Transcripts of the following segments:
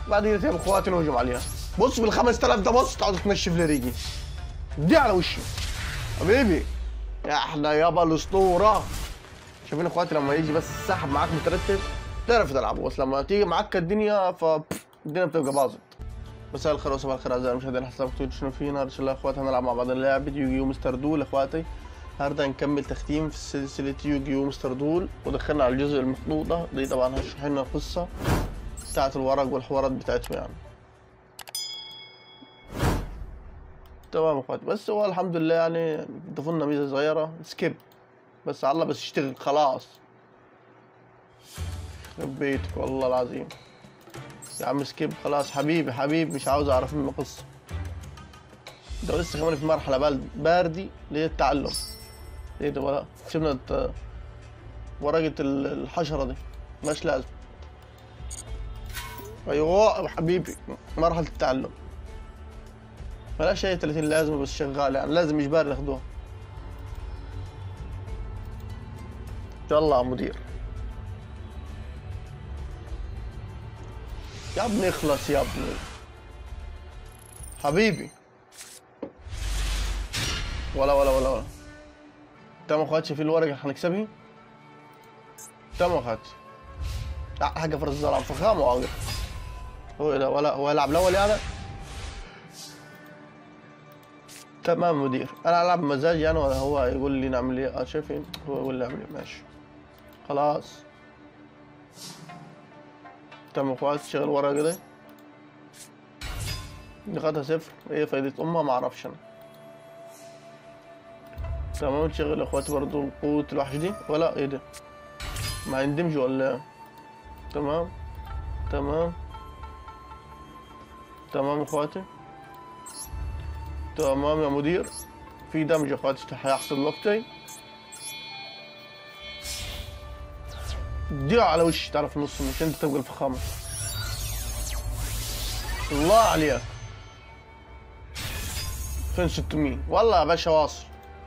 بعدين يا اخواتي نهجم عليها بص بال 5000 ده بص تقعد تنشف لي ريجي دي على وشي حبيبي يا احلى يابا الاسطوره شايفين اخواتي لما يجي بس السحب معاك مترتب تعرف تلعبه بس لما تيجي معاك الدنيا ف الدنيا بتبقى باظت مساء الخير وصباح الخير اعزائي المشاهدين حسابكم شنو فينا ان شاء الله اخواتي هنلعب مع بعض لعبه يوجيو مستر دول اخواتي النهارده هنكمل تختيم في سلسله يوجيو مستر دول ودخلنا على الجزء المخطوطه دي طبعا هشرح لنا القصه بتاعت الورق والحوارات بتاعته يعني تمام اخواتي بس هو الحمد لله يعني ضافوا لنا ميزه صغيره سكيب بس على الله بس يشتغل خلاص يخرب بيتك والله العظيم يا عم سكيب خلاص حبيبي حبيبي مش عاوز اعرف منه قصه ده لسه كمان في مرحله بال- باردي اللي هي التعلم ايه ده ولا سيبنا الت- ورقه ال- الحشره دي مش لازم ايوه حبيبي مرحله التعلم فلا شيء 30 لازمه بس شغال يعني لازم اجباري ناخدوها يلا يا مدير يا ابني اخلص يا ابني حبيبي ولا ولا ولا ولا تمام اخواتي في الورقة حنكسبها تمام اخواتي لا حاجة فرز الزرع فخام واقف هو ده ولا هو يلعب الاول يعني تمام مدير انا العب بمزاجي انا ولا هو يقول لي نعمل ايه آه، شايفين هو يقول لي اعمل ايه ماشي خلاص تمام اخواتي شغل ورقة كده نقاطها صفر ايه فايدة امها معرفش انا تمام تشغل يا اخواتي برضو قوة الوحش دي ولا ايه ده ما يندمج ولا ايه تمام تمام تمام يا اخواتي تمام يا مدير في دمج يا اخواتي هيحصل وقتي دي على وش تعرف نص مش انت تبقى الفخامة الله عليك 2600 والله يا باشا واصل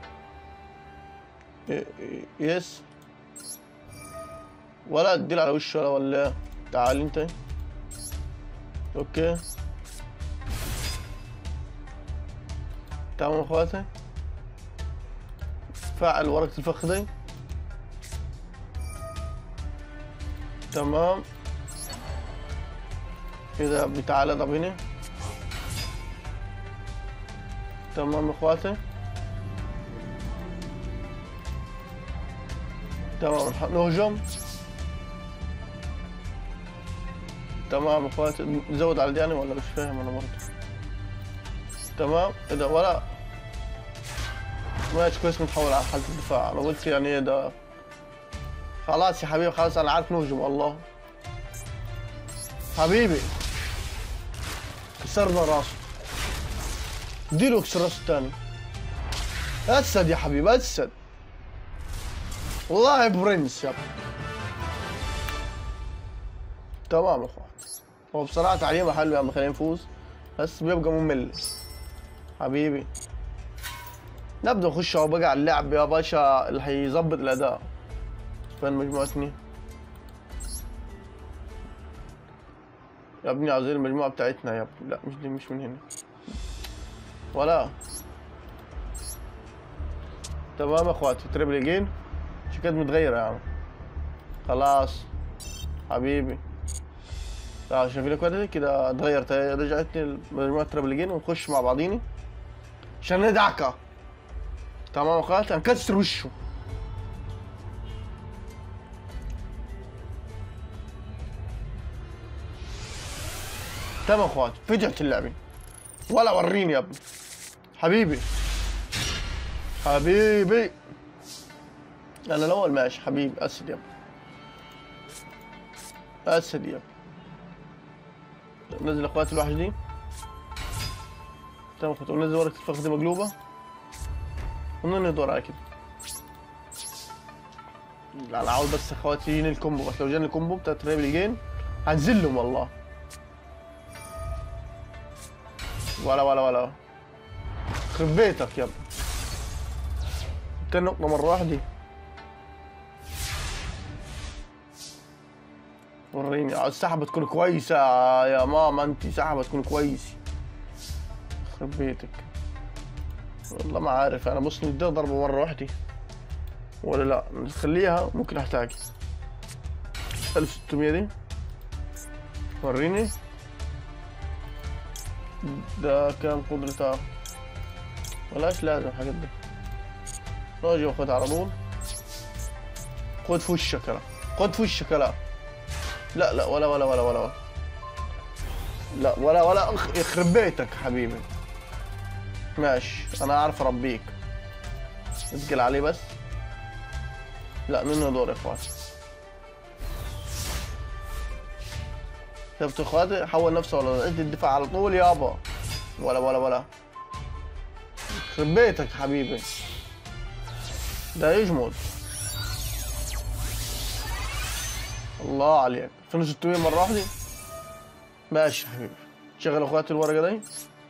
إيه- إيه- يس ولا اديله على وشه ولا ولا إيه؟ تعال انت اوكي تمام اخواتي فعل ورقة الفخ دي تمام كده يا ابني تعالى طب هنا تمام اخواتي تمام نح- نهجم تمام اخواتي نزود على دياني ولا مش فاهم انا برضه تمام اذا ولا ماشي كويس نتحول على حالة الدفاع انا قلت يعني ايه ده خلاص يا حبيبي خلاص انا عارف نهجم والله حبيبي كسرنا راسه اديله اكسر راسه الثاني اسد يا حبيبي اسد والله برنس يا ابني تمام يا اخوان هو بصراحة تعليمه حلو يا عم خلينا نفوز بس بيبقى ممل حبيبي نبدأ نخش اهو بقى على اللعب يا باشا اللي هيظبط الأداء فين مجموعتني يا ابني عاوزين المجموعة بتاعتنا يا ابني لا مش دي مش من هنا ولا تمام يا اخواتي تريبل جين مش كانت متغيرة يا عم خلاص حبيبي لا شايفين كده كده اتغيرت رجعتني مجموعة تريبل جين ونخش مع بعضيني عشان ندعكه تمام يا اخواتي هنكسر وشه تمام يا اخواتي فجعت اللعبة ولا وريني يا ابني حبيبي حبيبي انا الاول ماشي حبيبي اسد يا ابني اسد يا ابني نزل اخواتي الوحش دي تمام اخواتي ونزل ورقة الفخ دي مقلوبة وننهي دور على كده لا انا عاوز بس اخواتي يجيني الكومبو بس لو جاني الكومبو بتاع تريبل جين هنزلهم والله ولا ولا ولا يخرب بيتك يا ابني تاني نقطة مرة واحدة وريني عاوز سحبة تكون كويسة يا ماما انت سحبة تكون كويسة يخرب بيتك والله ما عارف انا بص نديها ضربة مرة واحدة ولا لا نخليها ممكن احتاج 1600 دي وريني ده كام قدرتها ولاش لازم الحاجات دي راجع واخدها على طول خد في وشك لا خد في وشك لا لا لا ولا ولا ولا ولا لا ولا ولا أخ- يخرب بيتك حبيبي ماشي انا عارف اربيك اسقل عليه بس لا منه دور يا اخوان شفت اخواتي حول نفسه ولا انت الدفاع على طول يابا ولا ولا ولا يخرب بيتك حبيبي ده يجمد الله عليك 2600 مرة واحدة ماشي يا حبيبي شغل اخواتي الورقة دي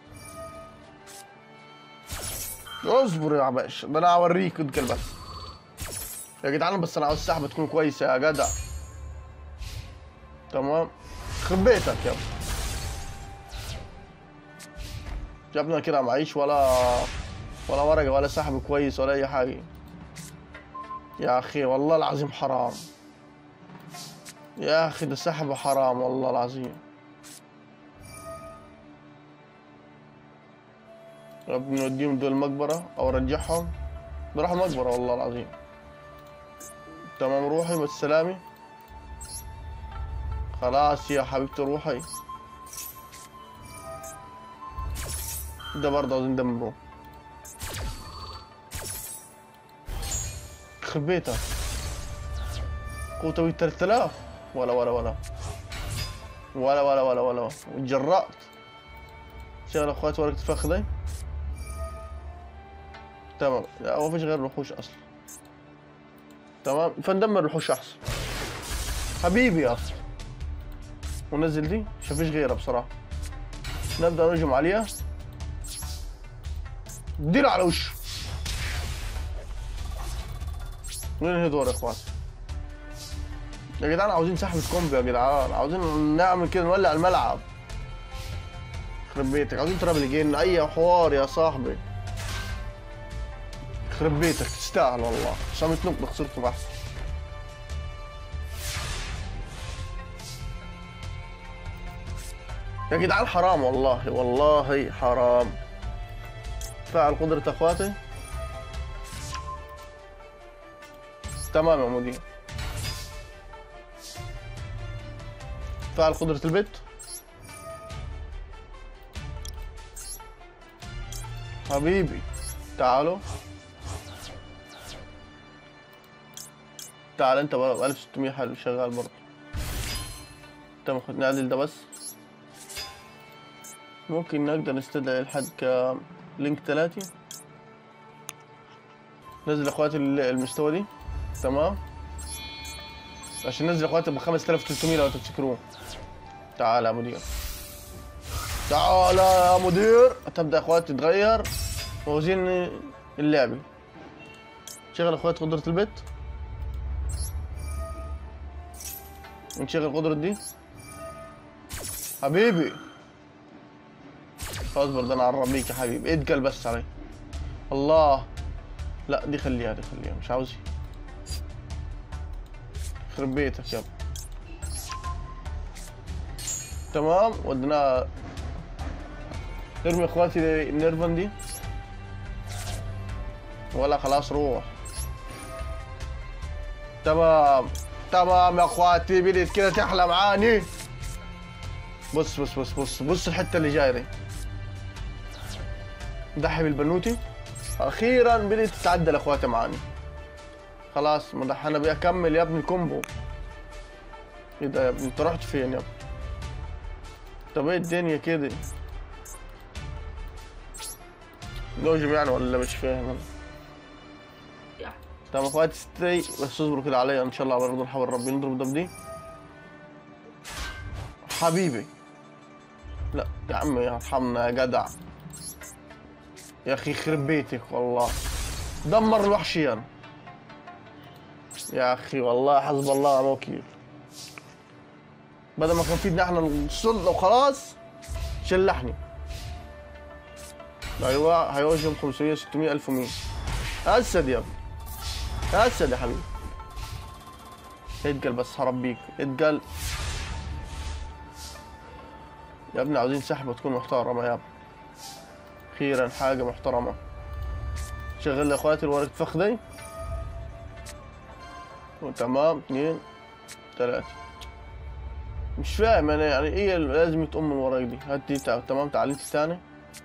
اصبر يا باشا ده انا هوريك ادكل بس يا جدعان بس انا عاوز السحبة تكون كويسة يا جدع تمام يخرب بيتك يا جبنا كده معيش ولا ولا ورقة ولا سحب كويس ولا أي حاجة يا أخي والله العظيم حرام يا أخي ده سحب حرام والله العظيم رب نوديهم دول المقبرة أو رجعهم بروح المقبرة والله العظيم تمام روحي بالسلامة خلاص يا حبيبتي روحي ده برضه عاوزين ندمره يخرب بيتك قوته 3000 ولا ولا ولا ولا ولا ولا ولا وتجرأت شغل اخواتي ورقة الفخ دي تمام لا ما فيش غير الوحوش اصلا تمام فندمر الوحوش احسن حبيبي يا اصلا ونزل دي مش فيش غيرها بصراحة نبدأ نهجم عليها اديله على وشه ننهي دور يا اخوان يا جدعان عاوزين سحبة كومبو يا جدعان عاوزين نعمل كده نولع الملعب يخرب بيتك عاوزين ترابل جين اي حوار يا صاحبي يخرب بيتك تستاهل والله عشان متنقط خسرتوا بحث يا جدعان حرام والله والله حرام فعل قدرة اخواتي تمام يا مدير فعل قدرة البيت حبيبي تعالوا تعال انت بقى 1600 حلو شغال برضه تمام خد نعدل ده بس ممكن نقدر نستدعي لحد كلينك ثلاثة نزل اخواتي ال- المستوى دي تمام عشان ننزل اخواتي ب 5300 لو تفتكروه تعال يا مدير تعال يا مدير تبدا اخواتي تتغير موازين اللعبة شغل اخواتي قدرة البيت ونشغل قدرة دي حبيبي اصبر ده انا اعربيك يا حبيبي اتقل بس علي الله لا دي خليها دي خليها مش عاوزها يخرب بيتك يابا تمام ودنا نرمي اخواتي النيرفن دي ولا خلاص روح تمام تمام يا اخواتي بديت كده تحلى معاني بص بص بص بص بص الحته اللي جايه دي ضحي بالبنوتي اخيرا بديت تتعدل اخواتي معاني خلاص مدحنا بيه اكمل يا ابني الكومبو ايه ده يا ابني انت رحت فين يا ابني طب ايه الدنيا كده لوجم يعني ولا مش فاهم انا Ja. طب اخواتي ستي بس اصبروا كده عليا ان شاء الله برضه نحاول ربي نضرب دب دي حبيبي لا يا عمي يرحمنا يا جدع يا اخي يخرب بيتك والله دمر الوحشيان يا اخي والله حسب الله ونعم الوكيل بدل ما كان في ايدنا احنا السلطه وخلاص شلحني ايوه هيوجهم 500 600 الف ومية اسد يا ابني اسد يا حبيبي اتقل بس هربيك اتقل يا ابني عاوزين سحبه تكون محترمه يا ابني اخيرا حاجه محترمه شغل لي اخواتي الورقه فخذي وتمام اثنين ثلاثة مش فاهم انا يعني ايه اللي لازم تقوم من الورق دي هات دي تع- تمام تعال انت تاني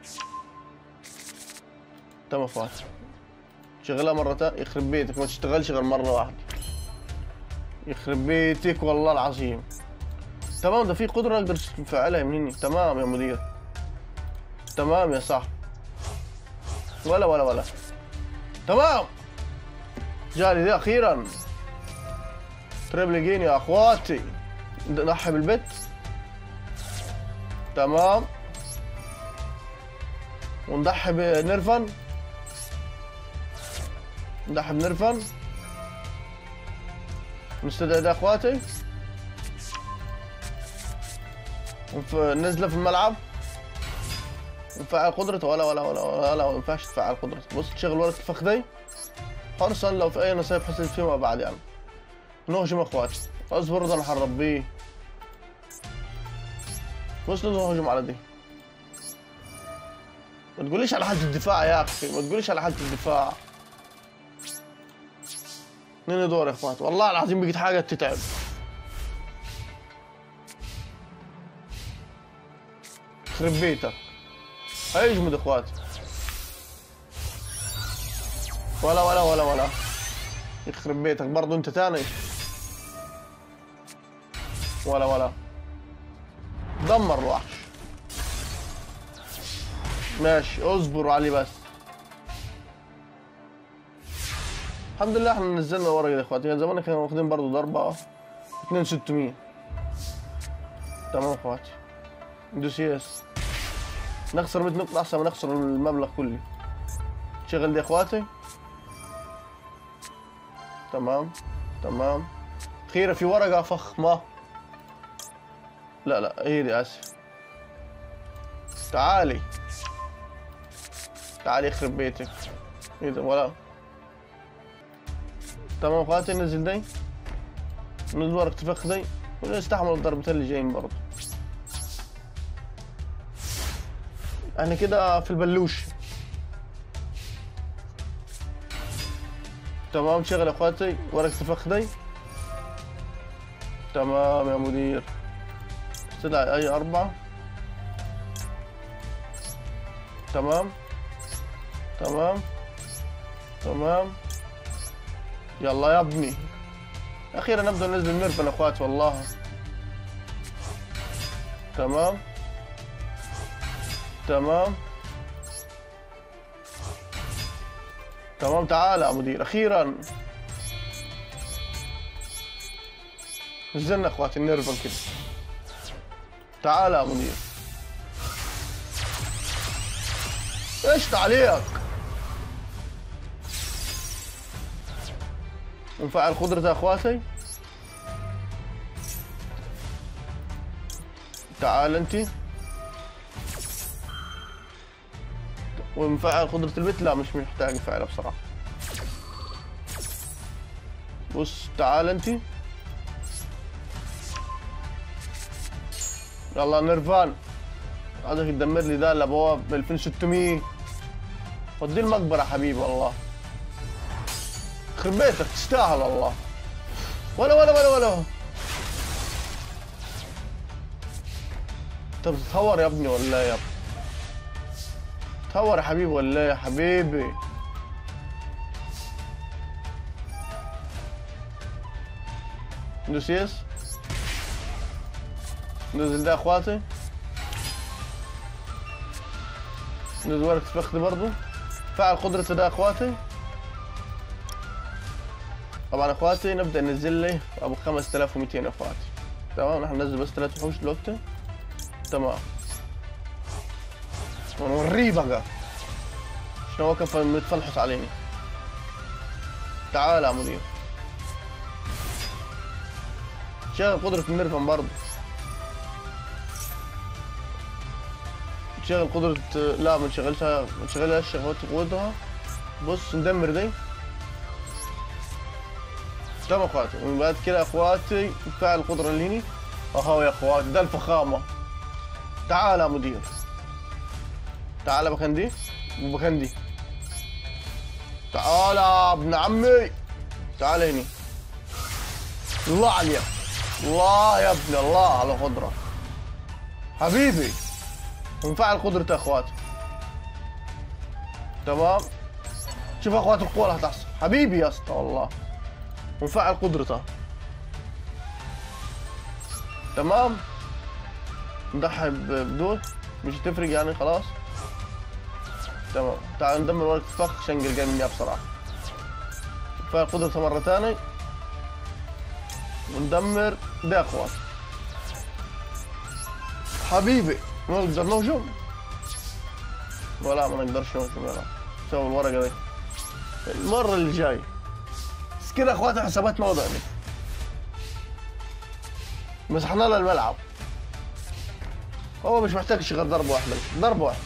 تمام فات شغلها مرة تانية يخرب بيتك ما تشتغلش غير مرة واحدة يخرب بيتك والله العظيم تمام ده في قدرة اقدر افعلها مني تمام يا مدير تمام يا صاحبي ولا ولا ولا تمام جالي دي اخيرا تريبل جين يا اخواتي نضحي بالبت تمام ونضحي بنرفن نضحي بنرفن نستدعي ده اخواتي ونف- ننزله في الملعب نفعل قدرته ولا ولا ولا ولا, ولا ما ينفعش تفعل قدرته بص تشغل ورقة الفخذي حرصا لو في اي نصايب حصلت فيما بعد يعني نهجم اخواتي اصبر ده انا حربيه بص نهجم على دي ما تقوليش على حالة الدفاع يا اخي ما تقوليش على حالة الدفاع اتنين دور يا اخوات والله العظيم بقت حاجة تتعب يخرب بيتك هيجمد اخواتي ولا ولا ولا ولا يخرب بيتك برضو انت تاني ولا ولا دمر الوحش ماشي اصبروا عليه بس الحمد لله احنا نزلنا ورقة يا اخواتي كان زمان كانوا واخدين برضو ضربة 2 600 تمام اخواتي ندوس يس نخسر 100 نقطة احسن ما نخسر المبلغ كله شغل دي يا اخواتي تمام تمام اخيرا في ورقة فخمة لا لا هي دي اسف تعالي تعالي يخرب بيتك ايه ده ولا تمام اخواتي نزل دي نزل ورقة الفخ دي ونستحمل الضربتين اللي جايين برضه احنا كده في البلوش تمام شغل يا اخواتي ورقة الفخ دي تمام يا مدير استدعي اي اربعة تمام تمام تمام يلا يا ابني اخيرا نبدا ننزل نرفن اخوات والله تمام تمام تمام تعال يا مدير اخيرا نزلنا اخواتي النيرفن كده تعال يا مدير ايش عليك نفعل قدرة يا اخواتي تعال انت ونفعل قدرة البيت لا مش محتاج نفعلها بصراحة بص تعال انت يلا نيرفان عايزك تدمر لي ده الابواب ب 2600 ودي المقبرة حبيبي والله يخرب بيتك تستاهل والله ولا ولا ولا ولا انت بتتهور يا ابني ولا إيه يا ابني تهور يا حبيبي ولا إيه يا حبيبي ندوس يس نزل ده اخواتي نزل ورقة فخذ برضو فعل قدرته ده اخواتي طبعا اخواتي نبدا ننزل لي ابو 5200 يا اخواتي تمام نحن ننزل بس ثلاث وحوش دلوقتي تمام ونوريه بقى شنو هو كيف متفلحص عليني تعال يا مدير شغل قدرة النيرفن برضه تشغل قدرة لا ما تشغلها ما تشغلهاش قوة قوتها بص ندمر دي تمام اخواتي ومن بعد كده اخواتي فعل القدرة اللي هني اهو يا اخواتي ده الفخامة تعال يا مدير تعال يا بخندي وبخندي تعال يا ابن عمي تعال هني الله عليك الله يا ابن الله على قدرة حبيبي ونفعل قدرته يا اخواتي تمام شوف يا اخواتي القوة اللي هتحصل حبيبي يا اسطى والله ونفعل قدرته تمام نضحي ب- بدول مش هتفرق يعني خلاص تمام تعال ندمر ورقة الفخ شنقل جاي مني بصراحة نفعل قدرته مرة ثانية وندمر ده يا اخواتي حبيبي ما نقدر نهجم ولا ما نقدرش نهجم لا سوي الورقة دي المرة اللي جاي بس كده اخواتي حساباتنا وضعني مسحنا له الملعب هو مش محتاج غير ضربة واحدة ضربة واحدة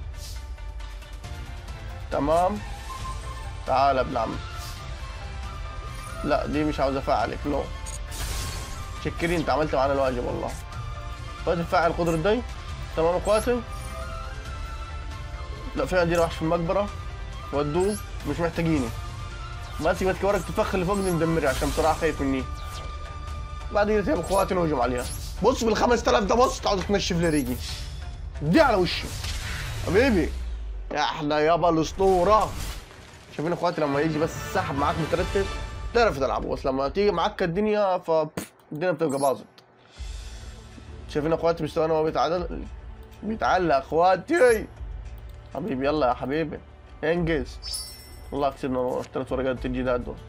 تمام تعال يا ابن عمي لا دي مش عاوز افعلك نو شكرين انت عملت معانا الواجب والله اخواتي نفعل القدرة دي تمام اخواتي لا في عندنا وحش في المقبرة ودوه مش محتاجينه ماسك ماسك ورقة الفخ اللي فوق دي مدمرها عشان بصراحة خايف مني بعد كده تجيب اخواتي نهجم عليها بص بال 5000 ده بص تعود تنشف لي ريقي دي على وشي حبيبي يا احلى يابا الاسطورة شايفين اخواتي لما يجي بس السحب معاك مترتب تعرف تلعبه بس لما تيجي معاك الدنيا ف الدنيا بتبقى باظت شايفين اخواتي مستوانا وهو بيتعدل بيتعلق اخواتي حبيبي يلا يا حبيبي انجز والله كسبنا ثلاث ورقات الجداد دول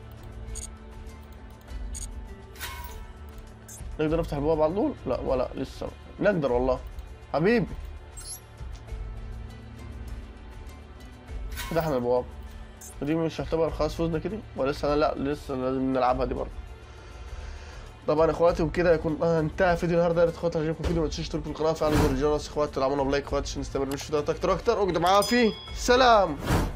نقدر نفتح البواب على طول؟ لا ولا لسه نقدر والله حبيبي فتحنا البواب دي مش تعتبر خلاص فزنا كده ولسه لا لسه لازم نلعبها دي برضه طبعا اخواتي وبكده يكون آه انتهى فيديو النهارده يا ريت اخواتي عجبكم الفيديو ما تنسوش تشتركوا في القناه وتفعلوا زر الجرس اخواتي تدعمونا بلايك اخواتي عشان نستمر بالفيديوهات اكتر واكتر اقعدوا معايا فيه سلام